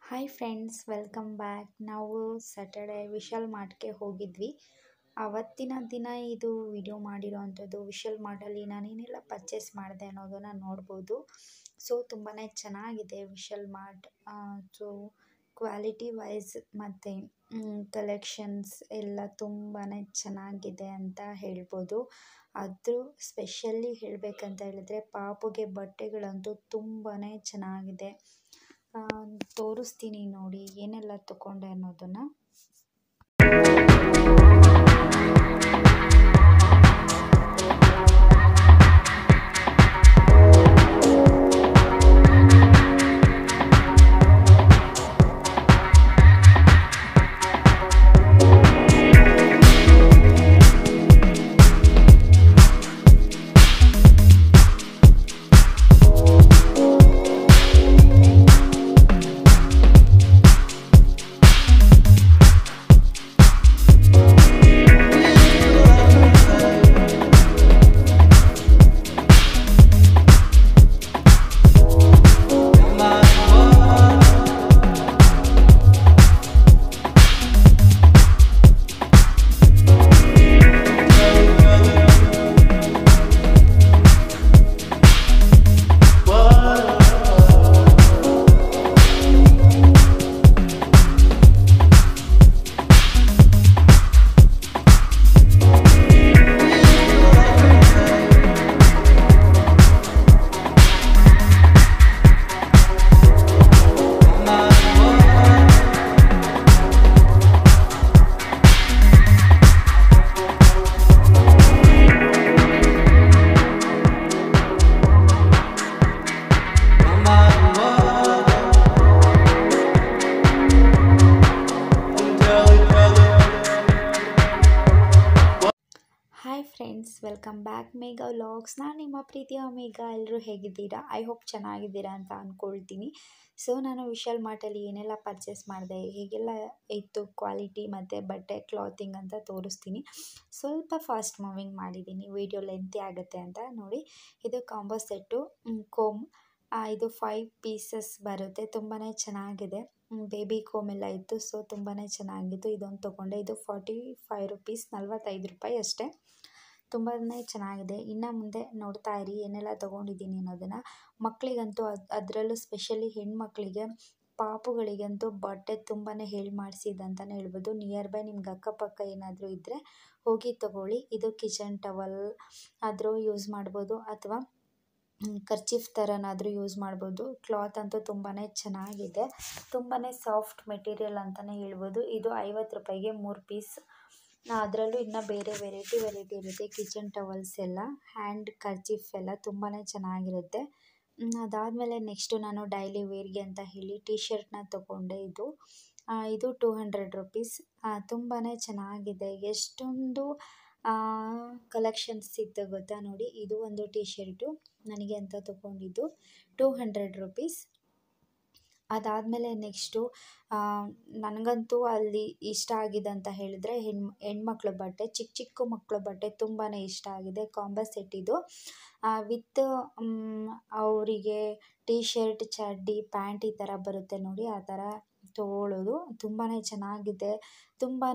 hi friends welcome back ನಾವು Saturday Vishal ಮಾರ್ಟ್ಗೆ ಹೋಗಿದ್ವಿ ಅವತ್ತಿನ ದಿನ ಇದು ವಿಡಿಯೋ ಮಾಡಿರೋ ಅಂಥದ್ದು ವಿಶಾಲ್ ಮಾರ್ಟಲ್ಲಿ ನಾನೇನೆಲ್ಲ ಪರ್ಚೇಸ್ ಮಾಡಿದೆ ಅನ್ನೋದನ್ನು ನೋಡ್ಬೋದು ಸೊ ತುಂಬಾ ಚೆನ್ನಾಗಿದೆ Vishal mart so quality wise ಮತ್ತು ಕಲೆಕ್ಷನ್ಸ್ ಎಲ್ಲ ತುಂಬಾ ಚೆನ್ನಾಗಿದೆ ಅಂತ ಹೇಳ್ಬೋದು ಅದು ಸ್ಪೆಷಲಿ ಹೇಳಬೇಕಂತ ಹೇಳಿದ್ರೆ ಪಾಪುಗೆ ಬಟ್ಟೆಗಳಂತೂ ತುಂಬಾ ಚೆನ್ನಾಗಿದೆ ತೋರಿಸ್ತೀನಿ ನೋಡಿ ಏನೆಲ್ಲ ತಗೊಂಡೆ ಅನ್ನೋದನ್ನು hi friends welcome back Megha vlogs ನಾನು ನಿಮ್ಮ ಪ್ರೀತಿಯ ಮೇಘಾ ಎಲ್ಲರೂ ಹೇಗಿದ್ದೀರಾ ಐ ಹೋಪ್ ಚೆನ್ನಾಗಿದ್ದೀರಾ ಅಂತ ಅಂದ್ಕೊಳ್ತೀನಿ ಸೊ ನಾನು ವಿಶಾಲ್ ಮಾರ್ಟಲ್ಲಿ ಏನೆಲ್ಲ ಪರ್ಚೇಸ್ ಮಾಡಿದೆ ಹೇಗೆಲ್ಲ ಇತ್ತು ಕ್ವಾಲಿಟಿ ಮತ್ತು ಬಟ್ಟೆ ಕ್ಲಾತಿಂಗ್ ಅಂತ ತೋರಿಸ್ತೀನಿ ಸ್ವಲ್ಪ ಫಾಸ್ಟ್ ಮೂವಿಂಗ್ ಮಾಡಿದ್ದೀನಿ ವಿಡಿಯೋ ಲೆಂತಿ ಆಗುತ್ತೆ ಅಂತ ನೋಡಿ ಇದು ಕಾಂಬೋ ಸೆಟ್ಟು ಕೋಮ್ ಇದು ಫೈವ್ ಪೀಸಸ್ ಬರುತ್ತೆ ತುಂಬಾ ಚೆನ್ನಾಗಿದೆ ಬೇಬಿ ಕೋಮ್ ಎಲ್ಲ ಇತ್ತು ಸೊ ತುಂಬಾ ಚೆನ್ನಾಗಿತ್ತು ಇದೊಂದು ತೊಗೊಂಡೆ ಇದು ಫಾರ್ಟಿ ಫೈವ್ ರುಪೀಸ್ ನಲ್ವತ್ತೈದು ರೂಪಾಯಿ ಅಷ್ಟೇ ತುಂಬಾ ಚೆನ್ನಾಗಿದೆ ಇನ್ನು ಮುಂದೆ ನೋಡ್ತಾ ಇರಿ ಏನೆಲ್ಲ ತೊಗೊಂಡಿದ್ದೀನಿ ಅನ್ನೋದನ್ನು ಮಕ್ಕಳಿಗಂತೂ ಅದು ಅದರಲ್ಲೂ ಸ್ಪೆಷಲಿ ಹೆಣ್ಮಕ್ಳಿಗೆ ಪಾಪುಗಳಿಗಂತೂ ಬಟ್ಟೆ ತುಂಬಾ ಹೇಳಿ ಮಾಡಿಸಿದಂತಲೇ ಹೇಳ್ಬೋದು ನಿಯರ್ ಬೈ ನಿಮ್ಗೆ ಅಕ್ಕಪಕ್ಕ ಏನಾದರೂ ಇದ್ದರೆ ಹೋಗಿ ತೊಗೊಳ್ಳಿ ಇದು ಕಿಚನ್ ಟವಲ್ ಆದರೂ ಯೂಸ್ ಮಾಡ್ಬೋದು ಅಥವಾ ಕರ್ಚೀಫ್ ಥರನಾದರೂ ಯೂಸ್ ಮಾಡ್ಬೋದು ಕ್ಲಾತ್ ಅಂತೂ ತುಂಬಾ ಚೆನ್ನಾಗಿದೆ ತುಂಬಾ ಸಾಫ್ಟ್ ಮೆಟೀರಿಯಲ್ ಅಂತಲೇ ಹೇಳ್ಬೋದು ಇದು ಐವತ್ತು ರೂಪಾಯಿಗೆ ಮೂರು ಪೀಸ್ ಅದರಲ್ಲೂ ಇನ್ನು ಬೇರೆ ವೆರೈಟಿ ವೆರೈಟಿ ಇರುತ್ತೆ ಕಿಚನ್ ಟವಲ್ಸ್ ಎಲ್ಲ ಹ್ಯಾಂಡ್ ಕರ್ಚೀಫ್ ಎಲ್ಲ ತುಂಬಾ ಚೆನ್ನಾಗಿರುತ್ತೆ ಅದಾದಮೇಲೆ ನೆಕ್ಸ್ಟು ನಾನು ಡೈಲಿ ವೇರ್ಗೆ ಅಂತ ಹೇಳಿ ಟಿ ಶರ್ಟ್ನ ತೊಗೊಂಡೆ ಇದು ಇದು ಟೂ ಹಂಡ್ರೆಡ್ ರುಪೀಸ್ ತುಂಬಾ ಚೆನ್ನಾಗಿದೆ ಎಷ್ಟೊಂದು ಕಲೆಕ್ಷನ್ಸ್ ಸಿಗ್ತದೆ ಗೊತ್ತಾ ನೋಡಿ ಇದು ಒಂದು ಟಿ ಶರ್ಟು ನನಗೆ ಅಂತ ತೊಗೊಂಡಿದ್ದು ಟೂ ಹಂಡ್ರೆಡ್ ರುಪೀಸ್ ಅದಾದಮೇಲೆ ನೆಕ್ಸ್ಟು ನನಗಂತೂ ಅಲ್ಲಿ ಇಷ್ಟ ಆಗಿದೆ ಅಂತ ಹೇಳಿದ್ರೆ ಹೆಣ್ಣು ಹೆಣ್ಮಕ್ಳ ಬಟ್ಟೆ ಚಿಕ್ಕ ಚಿಕ್ಕ ಮಕ್ಕಳ ಬಟ್ಟೆ ತುಂಬಾ ಇಷ್ಟ ಆಗಿದೆ ಕಾಂಬೋ ಸೆಟ್ ಇದು ವಿತ್ ಅವರಿಗೆ ಟಿ ಶರ್ಟ್ ಚಡ್ಡಿ ಪ್ಯಾಂಟ್ ಈ ಥರ ಬರುತ್ತೆ ನೋಡಿ ಆ ಥರ ತೊಗೊಳ್ಳೋದು ತುಂಬಾ ಚೆನ್ನಾಗಿದೆ ತುಂಬಾ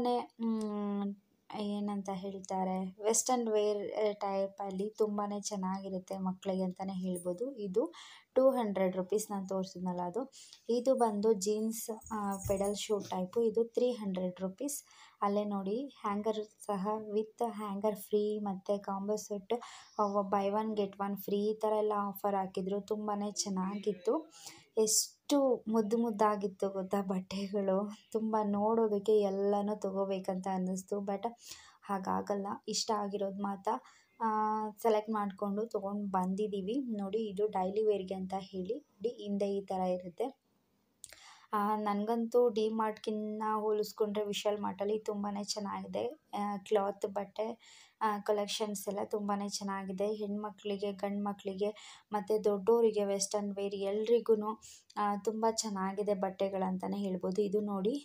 ಏನಂತ ಹೇಳ್ತಾರೆ ವೆಸ್ಟರ್ನ್ ವೇರ್ ಟೈಪಲ್ಲಿ ತುಂಬಾ ಚೆನ್ನಾಗಿರುತ್ತೆ ಮಕ್ಕಳಿಗೆ ಅಂತಲೇ ಹೇಳ್ಬೋದು ಇದು ಟೂ ಹಂಡ್ರೆಡ್ ರುಪೀಸ್ ನಾನು ತೋರಿಸಿದ್ನಲ್ಲ ಅದು ಇದು ಬಂದು ಜೀನ್ಸ್ ಪೆಡಲ್ ಶೂ ಟೈಪು ಇದು ತ್ರೀ ಹಂಡ್ರೆಡ್ ರುಪೀಸ್ ಅಲ್ಲೇ ನೋಡಿ ಹ್ಯಾಂಗರ್ ಸಹ ವಿತ್ ಹ್ಯಾಂಗರ್ ಫ್ರೀ ಮತ್ತು combo set buy one get one free ಈ ಥರ ಎಲ್ಲ ಆಫರ್ ಹಾಕಿದ್ರು ತುಂಬಾ ಚೆನ್ನಾಗಿತ್ತು ಎಷ್ಟು ಮುದ್ದು ಮುದ್ದಾಗಿತ್ತು ಗೊತ್ತಾ ಬಟ್ಟೆಗಳು ತುಂಬ ನೋಡೋದಕ್ಕೆ ಎಲ್ಲನೂ ತೊಗೋಬೇಕಂತ ಅನ್ನಿಸ್ತು ಬಟ್ ಹಾಗಾಗಲ್ಲ ಇಷ್ಟ ಆಗಿರೋದು ಮಾತ್ರ ಸೆಲೆಕ್ಟ್ ಮಾಡಿಕೊಂಡು ತೊಗೊಂಡು ಬಂದಿದ್ದೀವಿ ನೋಡಿ ಇದು ಡೈಲಿ ವೇರ್ಗೆ ಅಂತ ಹೇಳಿ ನೋಡಿ ಹಿಂದೆ ಈ ಥರ ಇರುತ್ತೆ ನನಗಂತೂ ಡಿ ಮಾರ್ಟ್ಗಿನ್ನ ಹೋಲಿಸ್ಕೊಂಡ್ರೆ ವಿಶಾಲ್ ಮಾರ್ಟಲ್ಲಿ ತುಂಬಾ ಚೆನ್ನಾಗಿದೆ ಕ್ಲಾತ್ ಬಟ್ಟೆ ಕಲೆಕ್ಷನ್ಸ್ ಎಲ್ಲ ತುಂಬಾ ಚೆನ್ನಾಗಿದೆ ಹೆಣ್ಮಕ್ಳಿಗೆ ಗಂಡು ಮಕ್ಕಳಿಗೆ ಮತ್ತು ದೊಡ್ಡೋರಿಗೆ ವೆಸ್ಟರ್ನ್ ವೇರ್ ಎಲ್ರಿಗೂ ತುಂಬ ಚೆನ್ನಾಗಿದೆ ಬಟ್ಟೆಗಳಂತಲೇ ಹೇಳ್ಬೋದು ಇದು ನೋಡಿ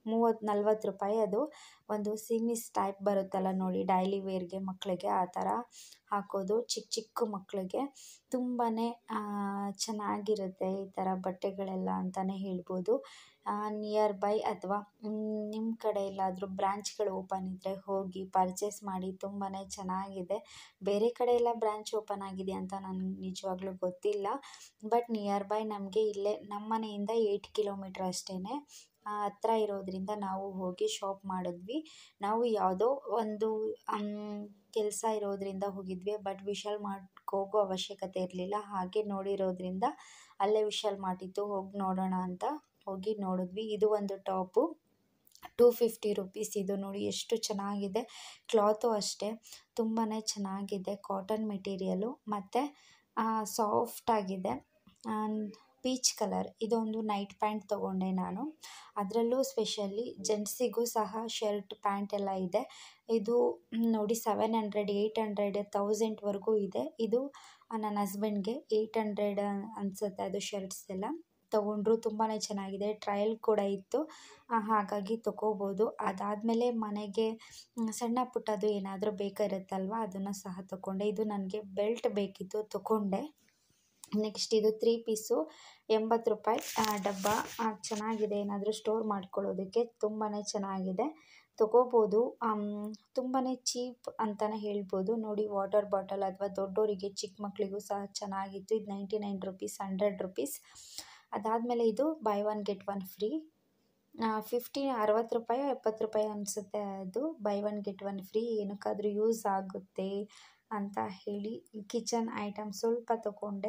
ಮೂವತ್ತು ನಲ್ವತ್ತು ರೂಪಾಯಿ ಅದು ಒಂದು ಸಿಮಿಸ್ ಟೈಪ್ ಬರುತ್ತಲ್ಲ ನೋಡಿ ಡೈಲಿ ವೇರ್ಗೆ ಮಕ್ಕಳಿಗೆ ಆ ಥರ ಹಾಕೋದು ಚಿಕ್ಕ ಚಿಕ್ಕ ಮಕ್ಕಳಿಗೆ ತುಂಬಾ ಚೆನ್ನಾಗಿರುತ್ತೆ ಈ ಥರ ಬಟ್ಟೆಗಳೆಲ್ಲ ಅಂತಲೇ ಹೇಳ್ಬೋದು ನಿಯರ್ ಬೈ ಅಥವಾ ನಿಮ್ಮ ಕಡೆ ಎಲ್ಲಾದರೂ ಬ್ರ್ಯಾಂಚ್ಗಳು ಓಪನ್ ಇದ್ದರೆ ಹೋಗಿ ಪರ್ಚೇಸ್ ಮಾಡಿ ತುಂಬಾ ಚೆನ್ನಾಗಿದೆ ಬೇರೆ ಕಡೆ ಎಲ್ಲ ಬ್ರ್ಯಾಂಚ್ ಓಪನ್ ಆಗಿದೆ ಅಂತ ನನಗೆ ನಿಜವಾಗ್ಲೂ ಗೊತ್ತಿಲ್ಲ ಬಟ್ ನಿಯರ್ ಬೈ ನಮಗೆ ಇಲ್ಲೇ ನಮ್ಮ ಮನೆಯಿಂದ ಏಯ್ಟ್ ಕಿಲೋಮೀಟ್ರ್ ಅಷ್ಟೇ ಹತ್ರ ಇರೋದ್ರಿಂದ ನಾವು ಹೋಗಿ ಶಾಪ್ ಮಾಡಿದ್ವಿ ನಾವು ಯಾವುದೋ ಒಂದು ಕೆಲಸ ಇರೋದ್ರಿಂದ ಹೋಗಿದ್ವಿ ಬಟ್ ವಿಶಾಲ್ ಮಾರ್ಟ್ಗೆ ಹೋಗೋ ಅವಶ್ಯಕತೆ ಇರಲಿಲ್ಲ ಹಾಗೆ ನೋಡಿರೋದ್ರಿಂದ ಅಲ್ಲೇ ವಿಶಾಲ್ ಮಾರ್ಟ್ ಇತ್ತು ಹೋಗಿ ನೋಡೋಣ ಅಂತ ಹೋಗಿ ನೋಡಿದ್ವಿ ಇದು ಒಂದು ಟಾಪು ಟೂ ಫಿಫ್ಟಿ ರುಪೀಸ್ ಇದು ನೋಡಿ ಎಷ್ಟು ಚೆನ್ನಾಗಿದೆ ಕ್ಲಾತು ಅಷ್ಟೇ ತುಂಬಾ ಚೆನ್ನಾಗಿದೆ ಕಾಟನ್ ಮೆಟೀರಿಯಲು ಮತ್ತು ಸಾಫ್ಟಾಗಿದೆ ಪೀಚ್ ಕಲರ್ ಇದೊಂದು ನೈಟ್ ಪ್ಯಾಂಟ್ ತೊಗೊಂಡೆ ನಾನು ಅದರಲ್ಲೂ ಸ್ಪೆಷಲಿ ಜೆಂಟ್ಸಿಗೂ ಸಹ ಶರ್ಟ್ ಪ್ಯಾಂಟ್ ಎಲ್ಲ ಇದೆ ಇದು ನೋಡಿ ಸೆವೆನ್ ಹಂಡ್ರೆಡ್ ಏಯ್ಟ್ ಹಂಡ್ರೆಡ್ ತೌಸಂಡ್ವರೆಗೂ ಇದೆ ಇದು ನನ್ನ ಹಸ್ಬೆಂಡ್ಗೆ ಏಯ್ಟ್ ಹಂಡ್ರೆಡ್ ಅನಿಸುತ್ತೆ ಅದು ಶರ್ಟ್ಸ್ ಎಲ್ಲ ತೊಗೊಂಡ್ರು ತುಂಬಾ ಚೆನ್ನಾಗಿದೆ ಟ್ರಯಲ್ ಕೂಡ ಇತ್ತು ಹಾಗಾಗಿ ತೊಗೋಬೋದು ಅದಾದಮೇಲೆ ಮನೆಗೆ ಸಣ್ಣ ಪುಟ್ಟದು ಏನಾದರೂ ಬೇಕಾಗಿರುತ್ತಲ್ವ ಅದನ್ನು ಸಹ ತೊಗೊಂಡೆ ಇದು ನನಗೆ ಬೆಲ್ಟ್ ಬೇಕಿತ್ತು ತೊಗೊಂಡೆ ನೆಕ್ಸ್ಟ್ ಇದು ತ್ರೀ ಪೀಸು ಎಂಬತ್ತು ರೂಪಾಯಿ ಡಬ್ಬ ಚೆನ್ನಾಗಿದೆ ಏನಾದರೂ ಸ್ಟೋರ್ ಮಾಡ್ಕೊಳ್ಳೋದಕ್ಕೆ ತುಂಬಾ ಚೆನ್ನಾಗಿದೆ ತೊಗೋಬೋದು ತುಂಬಾ ಚೀಪ್ ಅಂತಲೇ ಹೇಳ್ಬೋದು ನೋಡಿ ವಾಟರ್ ಬಾಟಲ್ ಅಥವಾ ದೊಡ್ಡವರಿಗೆ ಚಿಕ್ಕ ಮಕ್ಕಳಿಗೂ ಸಹ ಚೆನ್ನಾಗಿತ್ತು ಇದು ninety nine rupees hundred rupees ಅದಾದಮೇಲೆ ಇದು buy one get one free fifty ಅರವತ್ತು ರೂಪಾಯಿ ಎಪ್ಪತ್ತು ರೂಪಾಯಿ ಅನಿಸುತ್ತೆ ಅದು buy one get one free ಏನಕ್ಕಾದರೂ ಯೂಸ್ ಆಗುತ್ತೆ ಅಂತ ಹೇಳಿ ಕಿಚನ್ ಐಟಮ್ ಸ್ವಲ್ಪ ತೊಗೊಂಡೆ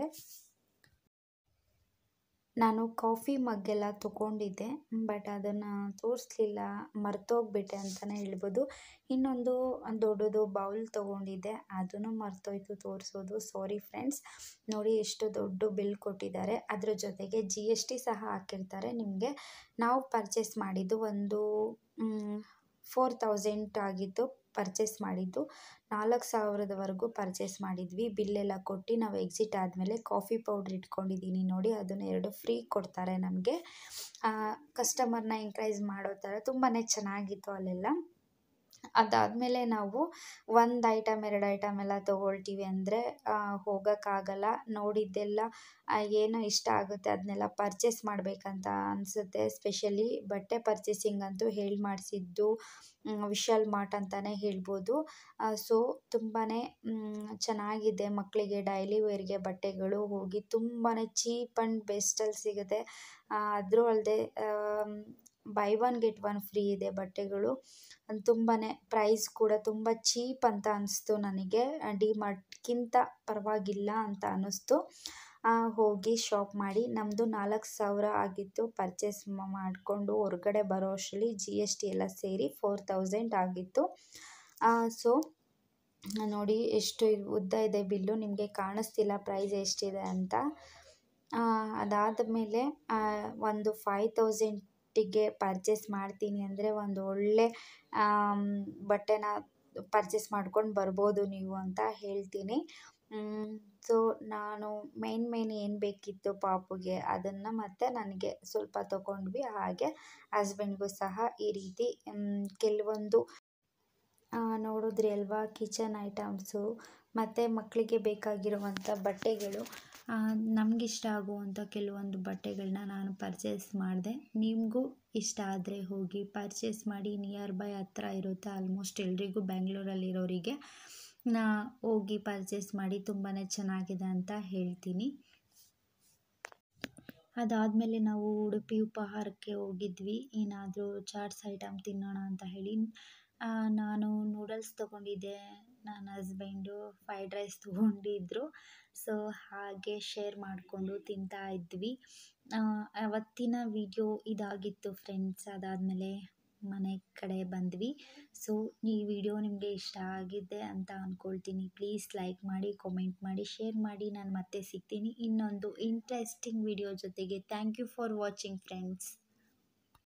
ನಾನು ಕಾಫಿ ಮಗ್ಗೆಲ್ಲ ತೊಗೊಂಡಿದ್ದೆ ಬಟ್ ಅದನ್ನು ತೋರಿಸ್ಲಿಲ್ಲ ಮರ್ತೋಗ್ಬಿಟ್ಟೆ ಅಂತಲೇ ಹೇಳ್ಬೋದು ಇನ್ನೊಂದು ದೊಡ್ಡದು ಬೌಲ್ ತೊಗೊಂಡಿದ್ದೆ ಅದನ್ನು ಮರ್ತೋಯ್ತು ತೋರಿಸೋದು ಸಾರಿ ಫ್ರೆಂಡ್ಸ್ ನೋಡಿ ಎಷ್ಟು ದೊಡ್ಡ ಬಿಲ್ ಕೊಟ್ಟಿದ್ದಾರೆ ಅದ್ರ ಜೊತೆಗೆ ಜಿ ಎಸ್ ಟಿ ಸಹ ಹಾಕಿರ್ತಾರೆ ನಿಮಗೆ ನಾವು ಪರ್ಚೇಸ್ ಮಾಡಿದ್ದು ಒಂದು ಫೋರ್ ತೌಸಂಡ್ ಆಗಿತ್ತು ಪರ್ಚೇಸ್ ಮಾಡಿದ್ದು ನಾಲ್ಕು ಸಾವಿರದವರೆಗೂ ಪರ್ಚೇಸ್ ಮಾಡಿದ್ವಿ ಬಿಲ್ಲೆಲ್ಲ ಕೊಟ್ಟು ನಾವು ಎಕ್ಸಿಟ್ ಆದಮೇಲೆ ಕಾಫಿ ಪೌಡ್ರ್ ಇಟ್ಕೊಂಡಿದ್ದೀನಿ ನೋಡಿ ಅದನ್ನು ಎರಡು ಫ್ರೀ ಕೊಡ್ತಾರೆ ನಮಗೆ ಕಸ್ಟಮರ್ನ ಎಂಕ್ರೈಸ್ ಮಾಡೋ ಥರ ತುಂಬಾ ಚೆನ್ನಾಗಿತ್ತು ಅಲ್ಲೆಲ್ಲ ಅದಾದಮೇಲೆ ನಾವು ಒಂದು ಐಟಮ್ ಎರಡು ಐಟಮ್ ಎಲ್ಲ ತೊಗೊಳ್ತೀವಿ ಅಂದರೆ ಹೋಗೋಕ್ಕಾಗಲ್ಲ ನೋಡಿದ್ದೆಲ್ಲ ಏನು ಇಷ್ಟ ಆಗುತ್ತೆ ಅದನ್ನೆಲ್ಲ ಪರ್ಚೇಸ್ ಮಾಡಬೇಕಂತ ಅನಿಸುತ್ತೆ ಸ್ಪೆಷಲಿ ಬಟ್ಟೆ ಪರ್ಚೇಸಿಂಗ್ ಅಂತೂ ಹೇಳಿ ಮಾಡಿಸಿದ್ದು ವಿಶಾಲ್ ಮಾರ್ಟ್ ಅಂತಲೇ ಹೇಳ್ಬೋದು ಸೊ ತುಂಬಾ ಚೆನ್ನಾಗಿದೆ ಮಕ್ಕಳಿಗೆ ಡೈಲಿ ವೇರ್ಗೆ ಬಟ್ಟೆಗಳು ಹೋಗಿ ತುಂಬಾ ಚೀಪ್ ಆ್ಯಂಡ್ ಬೆಸ್ಟಲ್ಲಿ ಸಿಗುತ್ತೆ ಅದೂ ಅಲ್ಲದೆ buy one get one free ಇದೆ ಬಟ್ಟೆಗಳು ತುಂಬಾ ಪ್ರೈಸ್ ಕೂಡ ತುಂಬ ಚೀಪ್ ಅಂತ ಅನಿಸ್ತು ನನಗೆ ಡಿ ಮಾರ್ಟ್ಗಿಂತ ಪರವಾಗಿಲ್ಲ ಅಂತ ಅನ್ನಿಸ್ತು ಹೋಗಿ ಶಾಪ್ ಮಾಡಿ ನಮ್ಮದು ನಾಲ್ಕು ಸಾವಿರ ಆಗಿತ್ತು ಪರ್ಚೇಸ್ ಮಾಡಿಕೊಂಡು ಹೊರಗಡೆ ಬರೋ ಅಷ್ಟರಲ್ಲಿ ಜಿ ಎಸ್ ಟಿ ಎಲ್ಲ ಸೇರಿ ಫೋರ್ ತೌಸಂಡ್ ಆಗಿತ್ತು ಸೊ ನೋಡಿ ಎಷ್ಟು ಉದ್ದ ಇದೆ ಬಿಲ್ಲು ನಿಮಗೆ ಕಾಣಿಸ್ತಿಲ್ಲ ಪ್ರೈಸ್ ಎಷ್ಟಿದೆ ಅಂತ ಅದಾದ ಮೇಲೆ ಒಂದು ಫೈವ್ ತೌಸಂಡಿಗೆ ಪರ್ಚೇಸ್ ಮಾಡ್ತೀನಿ ಅಂದರೆ ಒಂದು ಒಳ್ಳೆ ಬಟ್ಟೆನ ಪರ್ಚೇಸ್ ಮಾಡ್ಕೊಂಡು ಬರ್ಬೋದು ನೀವು ಅಂತ ಹೇಳ್ತೀನಿ ಸೊ ನಾನು ಮೇನ್ ಮೇನ್ ಏನು ಬೇಕಿತ್ತು ಪಾಪುಗೆ ಅದನ್ನು ಮತ್ತು ನನಗೆ ಸ್ವಲ್ಪ ತೊಗೊಂಡ್ವಿ ಹಾಗೆ ಹಸ್ಬೆಂಡ್ಗೂ ಸಹ ಈ ರೀತಿ ಕೆಲವೊಂದು ನೋಡಿದ್ರಿ ಅಲ್ವಾ ಕಿಚನ್ ಐಟಮ್ಸು ಮತ್ತು ಮಕ್ಕಳಿಗೆ ಬೇಕಾಗಿರುವಂಥ ಬಟ್ಟೆಗಳು ನಮಗಿಷ್ಟ ಆಗುವಂಥ ಕೆಲವೊಂದು ಬಟ್ಟೆಗಳನ್ನ ನಾನು ಪರ್ಚೇಸ್ ಮಾಡಿದೆ ನಿಮಗೂ ಇಷ್ಟ ಆದರೆ ಹೋಗಿ ಪರ್ಚೇಸ್ ಮಾಡಿ ನಿಯರ್ ಬೈ ಹತ್ರ ಇರುತ್ತೆ ಆಲ್ಮೋಸ್ಟ್ ಎಲ್ರಿಗೂ ಬ್ಯಾಂಗ್ಳೂರಲ್ಲಿರೋರಿಗೆ ನಾ ಹೋಗಿ ಪರ್ಚೇಸ್ ಮಾಡಿ ತುಂಬಾ ಚೆನ್ನಾಗಿದೆ ಅಂತ ಹೇಳ್ತೀನಿ ಅದಾದಮೇಲೆ ನಾವು ಉಡುಪಿ ಉಪಹಾರಕ್ಕೆ ಹೋಗಿದ್ವಿ ಏನಾದರೂ ಚಾಟ್ಸ್ ಐಟಮ್ ತಿನ್ನೋಣ ಅಂತ ಹೇಳಿ ನಾನು ನೂಡಲ್ಸ್ ತೊಗೊಂಡಿದ್ದೆ ನನ್ನ ಹಸ್ಬೆಂಡು ಫ್ರೈಡ್ ರೈಸ್ ತೊಗೊಂಡಿದ್ರು ಸೊ ಹಾಗೆ ಶೇರ್ ಮಾಡಿಕೊಂಡು ತಿಂತಾ ಇದ್ವಿ ಅವತ್ತಿನ ವಿಡಿಯೋ ಇದಾಗಿತ್ತು ಫ್ರೆಂಡ್ಸ್ ಅದಾದಮೇಲೆ ಮನೆ ಕಡೆ ಬಂದ್ವಿ ಸೊ ಈ ವಿಡಿಯೋ ನಿಮಗೆ ಇಷ್ಟ ಆಗಿದೆ ಅಂತ ಅಂದ್ಕೊಳ್ತೀನಿ ಪ್ಲೀಸ್ ಲೈಕ್ ಮಾಡಿ ಕಾಮೆಂಟ್ ಮಾಡಿ ಶೇರ್ ಮಾಡಿ ನಾನು ಮತ್ತೆ ಸಿಗ್ತೀನಿ ಇನ್ನೊಂದು ಇಂಟ್ರೆಸ್ಟಿಂಗ್ ವಿಡಿಯೋ ಜೊತೆಗೆ thank you for watching friends